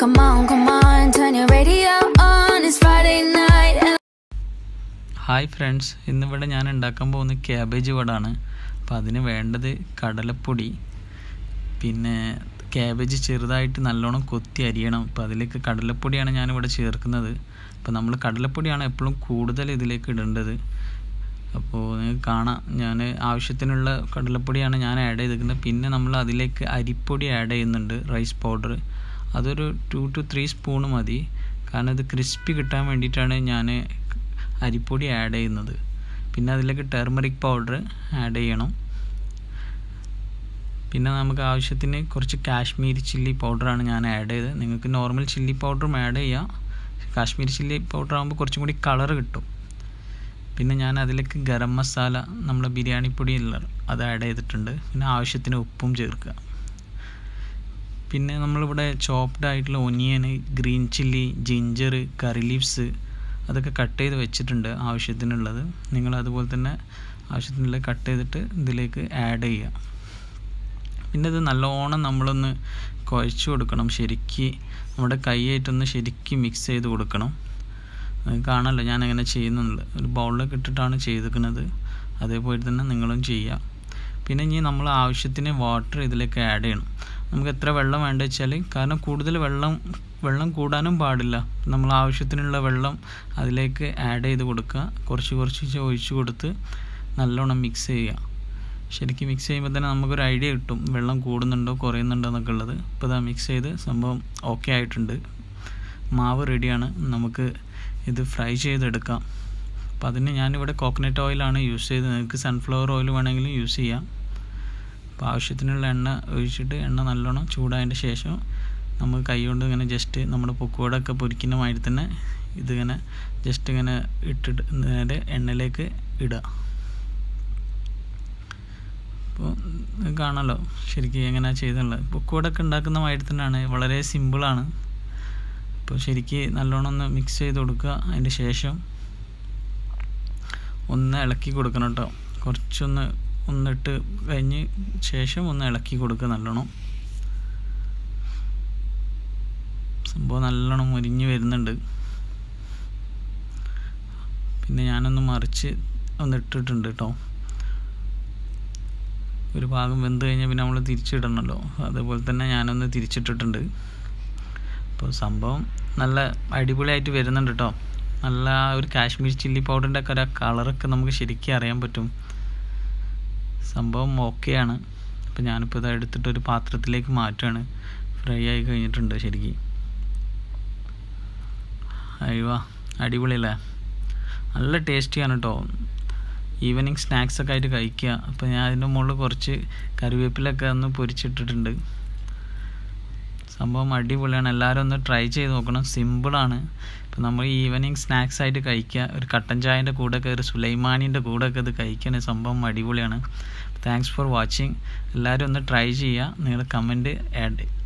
come on, come on, turn your radio on. It's Friday night. And hi friends ഇന്നിവിടെ ഞാൻ ഉണ്ടാക്കാൻ പോകുന്ന cabbage വടാണ് അപ്പോൾ അതിന് വേണ്ടത് കടലപ്പൊടി പിന്നെ ക്യാബേജ് ചെറുതായിട്ട് നല്ലോണം കൊത്തി അരിയണം അപ്പോൾ അതിലേക്ക് കടലപ്പൊടിയാണ് ഞാനിവിടെ ചേർക്കുന്നത് അപ്പോൾ നമ്മൾ കടലപ്പൊടിയാണ് എപ്പോഴും കൂടുതൽ ഇതിലേക്ക് ഇടേണ്ടത് അപ്പോൾ നിങ്ങൾക്ക് കാണാം ഞാൻ ആവശ്യത്തിനുള്ള കടലപ്പൊടിയാണ് ഞാൻ ആഡ് ചെയ്തിരിക്കുന്നത് പിന്നെ നമ്മൾ അതിലേക്ക് അരിപ്പൊടി ആഡ് ചെയ്യുന്നുണ്ട് റൈസ് പൗഡർ അതൊരു ടു ടു ത്രീ സ്പൂൺ മതി കാരണം ഇത് ക്രിസ്പി കിട്ടാൻ വേണ്ടിയിട്ടാണ് ഞാൻ അരിപ്പൊടി ആഡ് ചെയ്യുന്നത് പിന്നെ അതിലേക്ക് ടെർമറിക് പൗഡർ ആഡ് ചെയ്യണം പിന്നെ നമുക്ക് ആവശ്യത്തിന് കുറച്ച് കാശ്മീരി ചില്ലി പൗഡറാണ് ഞാൻ ആഡ് ചെയ്തത് നിങ്ങൾക്ക് നോർമൽ ചില്ലി പൗഡറും ആഡ് ചെയ്യാം കാശ്മീരി ചില്ലി പൗഡർ ആകുമ്പോൾ കുറച്ചും കൂടി കളർ കിട്ടും പിന്നെ ഞാൻ അതിലേക്ക് ഗരം മസാല നമ്മുടെ ബിരിയാണി പൊടി അത് ആഡ് ചെയ്തിട്ടുണ്ട് പിന്നെ ആവശ്യത്തിന് ഉപ്പും ചേർക്കുക പിന്നെ നമ്മളിവിടെ ചോപ്ഡ് ആയിട്ടുള്ള onion green chilli ginger curry leaves അതൊക്കെ കട്ട് ചെയ്ത് വെച്ചിട്ടുണ്ട് ആവശ്യത്തിനുള്ളത് നിങ്ങൾ അതുപോലെ തന്നെ ആവശ്യത്തിനുള്ള കട്ട് ചെയ്തിട്ട് ഇതിലേക്ക് ആഡ് ചെയ്യുക പിന്നെ ഇത് നല്ലോണം നമ്മളൊന്ന് കുഴച്ച് കൊടുക്കണം ശരിക്ക് നമ്മുടെ കൈയായിട്ടൊന്ന് ശരിക്ക് മിക്സ് ചെയ്ത് കൊടുക്കണം നിങ്ങൾക്ക് കാണാമല്ലോ ഞാൻ എങ്ങനെ ചെയ്യുന്നുള്ളത് ഒരു ബൗളിലൊക്കെ ഇട്ടിട്ടാണ് ചെയ്തിരിക്കുന്നത് അതേപോലെ തന്നെ നിങ്ങളും ചെയ്യുക പിന്നെ ഇനി നമ്മൾ ആവശ്യത്തിന് വാട്ടർ ഇതിലേക്ക് ആഡ് ചെയ്യണം നമുക്ക് എത്ര വെള്ളം വേണ്ട വെച്ചാൽ കാരണം കൂടുതൽ വെള്ളം വെള്ളം കൂടാനും പാടില്ല നമ്മൾ ആവശ്യത്തിനുള്ള വെള്ളം അതിലേക്ക് ആഡ് ചെയ്ത് കൊടുക്കുക കുറച്ച് കുറച്ച് ഒഴിച്ച് കൊടുത്ത് നല്ലോണം മിക്സ് ചെയ്യുക ശരിക്കും മിക്സ് ചെയ്യുമ്പോൾ തന്നെ നമുക്കൊരു ഐഡിയ കിട്ടും വെള്ളം കൂടുന്നുണ്ടോ കുറയുന്നുണ്ടോ എന്നൊക്കെ ഉള്ളത് ഇപ്പോൾ ഇതാ മിക്സ് ചെയ്ത് സംഭവം ഓക്കെ ആയിട്ടുണ്ട് മാവ് റെഡിയാണ് നമുക്ക് ഇത് ഫ്രൈ ചെയ്തെടുക്കാം അപ്പോൾ അതിന് ഞാനിവിടെ കോക്കനട്ട് ഓയിലാണ് യൂസ് ചെയ്തത് നിങ്ങൾക്ക് സൺഫ്ലവർ ഓയിൽ വേണമെങ്കിലും യൂസ് ചെയ്യാം അപ്പോൾ ആവശ്യത്തിനുള്ള എണ്ണ ഒഴിച്ചിട്ട് എണ്ണ നല്ലോണം ചൂടായതിൻ്റെ ശേഷം നമുക്ക് കൈ കൊണ്ട് ഇങ്ങനെ ജസ്റ്റ് നമ്മുടെ പൊക്കുവടൊക്കെ പൊരിക്കുന്ന മാതിരി തന്നെ ഇതിങ്ങനെ ജസ്റ്റ് ഇങ്ങനെ ഇട്ടിട്ട് നേരെ എണ്ണയിലേക്ക് ഇടുക അപ്പോൾ കാണാമല്ലോ ശരിക്കും എങ്ങനെയാണ് ചെയ്തുള്ളത് പൊക്കുവടൊക്കെ ഉണ്ടാക്കുന്ന മാതിരി തന്നെയാണ് വളരെ സിമ്പിളാണ് അപ്പോൾ ശരിക്ക് നല്ലോണം ഒന്ന് മിക്സ് ചെയ്ത് കൊടുക്കുക അതിൻ്റെ ശേഷം ഒന്ന് ഇളക്കി കൊടുക്കണം കേട്ടോ കുറച്ചൊന്ന് ഒന്നിട്ട് കഴിഞ്ഞ് ശേഷം ഒന്ന് ഇളക്കി കൊടുക്കുക നല്ലോണം സംഭവം നല്ലോണം മുരിഞ്ഞ് വരുന്നുണ്ട് പിന്നെ ഞാനൊന്ന് മറിച്ച് ഒന്ന് ഇട്ടിട്ടുണ്ട് കേട്ടോ ഒരു ഭാഗം വെന്ത് കഴിഞ്ഞാൽ പിന്നെ നമ്മൾ തിരിച്ചിടണമല്ലോ അതേപോലെ തന്നെ ഞാനൊന്ന് തിരിച്ചിട്ടിട്ടുണ്ട് അപ്പോൾ സംഭവം നല്ല അടിപൊളിയായിട്ട് വരുന്നുണ്ട് കേട്ടോ നല്ല ആ ഒരു കാശ്മീർ ചില്ലി പൗഡറിൻ്റെ ഒക്കെ ഒരു കളറൊക്കെ നമുക്ക് ശരിക്കും അറിയാൻ പറ്റും സംഭവം ഓക്കെയാണ് അപ്പോൾ ഞാനിപ്പോൾ ഇത് എടുത്തിട്ട് ഒരു പാത്രത്തിലേക്ക് മാറ്റുകയാണ് ഫ്രൈ ആയി കഴിഞ്ഞിട്ടുണ്ട് ശരിക്കും അയ്യോ അടിപൊളിയല്ലേ നല്ല ടേസ്റ്റിയാണ് കേട്ടോ ഈവനിങ് സ്നാക്സ് ഒക്കെ ആയിട്ട് കഴിക്കുക അപ്പോൾ ഞാൻ അതിൻ്റെ മുകളിൽ കുറച്ച് കറിവേപ്പിലൊക്കെ ഒന്ന് പൊരിച്ചിട്ടിട്ടുണ്ട് സംഭവം അടിപൊളിയാണ് എല്ലാവരും ഒന്ന് ട്രൈ ചെയ്ത് നോക്കണം സിമ്പിളാണ് ഇപ്പോൾ നമ്മൾ ഈവനിങ് സ്നാക്സ് ആയിട്ട് കഴിക്കുക ഒരു കട്ടൻ ചായൻ്റെ കൂടെയൊക്കെ ഒരു സുലൈമാനിൻ്റെ കൂടെയൊക്കെ ഇത് കഴിക്കാൻ സംഭവം അടിപൊളിയാണ് താങ്ക്സ് ഫോർ വാച്ചിങ് എല്ലാവരും ഒന്ന് ട്രൈ ചെയ്യുക നിങ്ങളുടെ കമൻറ്റ് ആഡ്